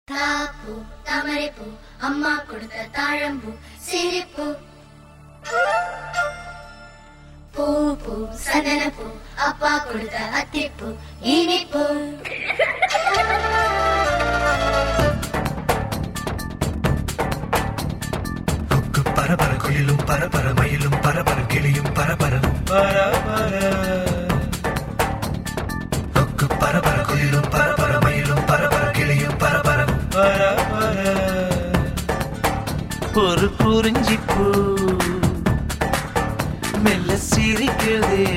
தாப்பூ தாமரைப்பூ அம்மா கொடுத்த தாழம்பூ சிரிப்பூ பூ பூ சந்தனப்பூ அப்பா கொடுத்த அத்திப்பூ இனிப்பூ கொக்கு பரபர குயிலும் பரபர மயிலும் பரபர கிளியும் பரபர பரபர கொக்கு பரபர குயிலும் பரபர மயிலும் பரபர கிளியும் பரபர பரபர ஒரு குறிஞ்சிப்பூ மெல்ல சிரிக்குதே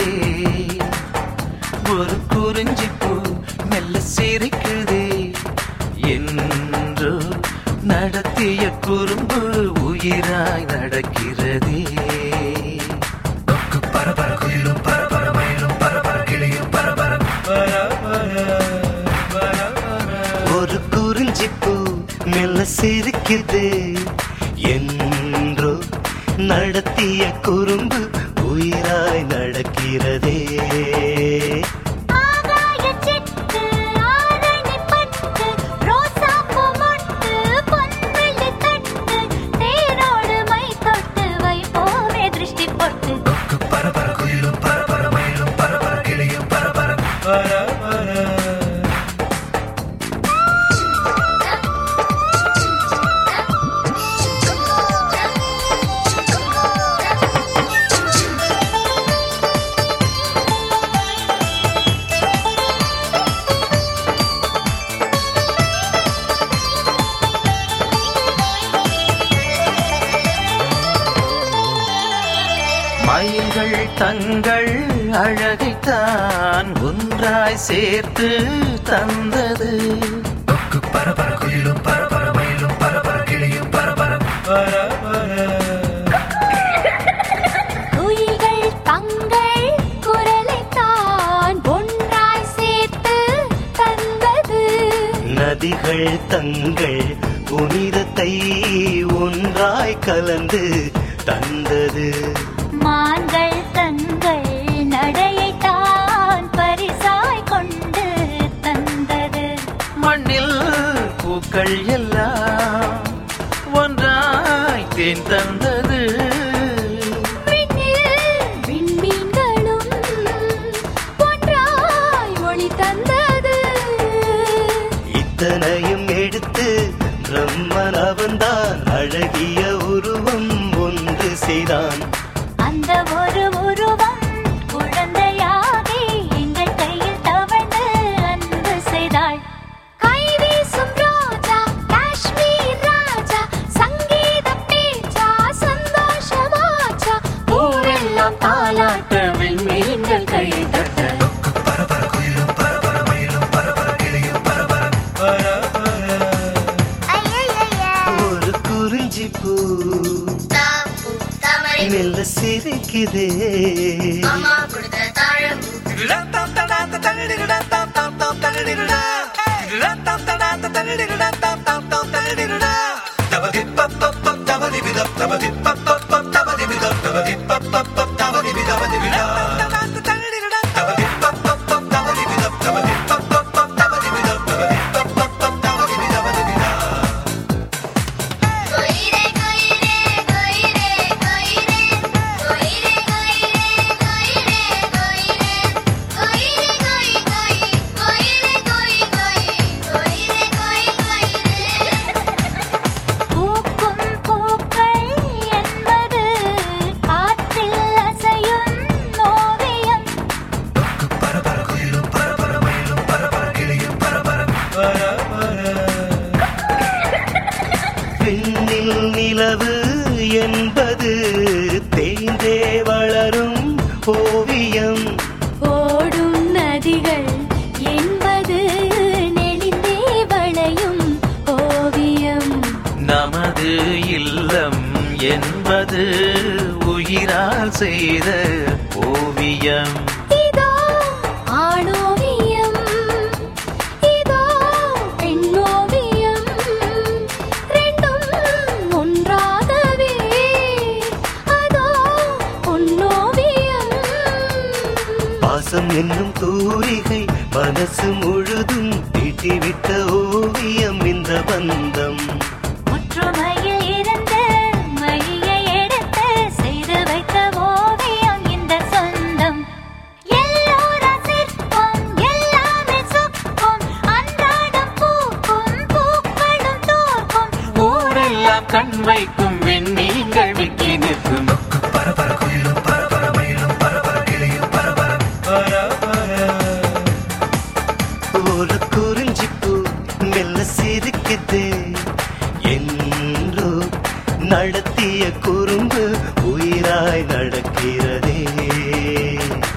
ஒரு குறிஞ்சிப்பூ மெல்ல சிரிக்குதே என்றோ நடத்திய குறும்பு உயிராய் நடக்கிறதே கொக்கு பரபர குயிலும் பரபர மயிலும் பரபர கிளியும் பரபர பரபர ஒரு குறிஞ்சிப்பூ மெல்ல சிரிக்குது என்றோ நடத்திய குறும்பு உயிராய் நடக்கிறதே ஆகாய சிட்டு ஆரணி பட்டு ரோசாப்பூ மொட்டு பொன்வெள்ளி தட்டு தேரோடு மை தொட்டு வைப்போமே திருஷ்டி பொட்டு கொக்கு பரபர குயிலும் பரபர மயிலும் பரபர கிளியும் பரபர பரபர மயில்கள் தங்கள் அழகைத்தான் ஒன்றாய் சேர்த்து தந்தது கொக்கு பரபர குயிலும் பரபர மயிலும் பரபர கிளியும் பரபர பரபர குயில்கள் தங்கள் குரலைத்தான் ஒன்றாய் சேர்த்து தந்தது நதிகள் தங்கள் புனிதத்தை ஒன்றாய் கலந்து தந்தது மான்கள் தங்கள் நடையைத்தான் பரிசாய் கொண்டு தந்தது மண்ணில் பூக்கள் எல்லாம் ஒன்றாய் தேன் தந்தது விண்ணில் விண்மீன்களும் ஒன்றாய் ஒளி தந்தது இத்தனையும் எடுத்து பிரம்மன் அவன்தான் அழகிய உருவம் ஒன்று செய்தான் அந்த ஒரு உருவம் குழந்தையாகி எங்கள் கையில் தவழ்ந்து அன்பு செய்தாள் கை வீசும் ரோஜா காஷ்மீர் ராஜா சங்கீத பேச்சா சந்தோஷமாச்சா ஊரெல்லாம் தாலாட்டவில் மீன்கள் கை தட்ட கொக்கு பரபர குயிலும் பரபர மயிலும் பரபர கிளியும் பரபர பரபர ஒரு குறிஞ்சி பூ தாப்பூ தாமரைப்பூ மெல்ல சிரிக்குதே அம்மா கொடுத்த தாழம்பூ கொயிரே கொயிரே கொயிரே கொயிரே கொயிரே கொயிரே கொயிரே கொயிரே கொயிரே கொய் கொய் கொயிரே கொய் கொய் கொயிரே கொயிரே பூக்கும் பூக்கள் என்பது காற்றில் அசையும் ஓவியம் கொக்கு பரபர குயிலும் பரபர மயிலும் பரபர கிளியும் பரபர பரபர பெண்ணில் நிலவு என்பது தேய்ந்தே வளரும் ஓவியம் ஓடும் நதிகள் என்பது நெளிந்தே வளையும் ஓவியம் நமது இல்லம் என்பது உயிரால் செய்த ஓவியம் இதோ ஆணோவியம் இதோ பெண்ணோவியம் ரெண்டும் ஒன்றாகவே அதோ பொன்னோவியம் பாசம் என்னும் தூரிகை மனசு முழுதும் தீட்டிவிட்ட ஓவியம் இந்த பந்தம் ஒற்றுமையில் இருந்து மையை எடுத்து செய்து வைத்த ஓவியம் இந்த சொந்தம் எல்லோரும் சிற்பம் எல்லாமே சொக்கும் அன்றாடம் பூக்கும் பூக்களும் தோற்கும் ஊரெல்லாம் கண் வைக்கும் வெண்ணீங்கள் விக்கி நிற்கும் கொக்கு பரபர குயிலும் பரபர மயிலும் பரபர கிளியும் பரபர பரபர ஒரு குறிஞ்சிப்பூ மெல்ல சிரிக்குது என்றோ நடத்திய குறும்பு உயிராய் நடக்கிறதே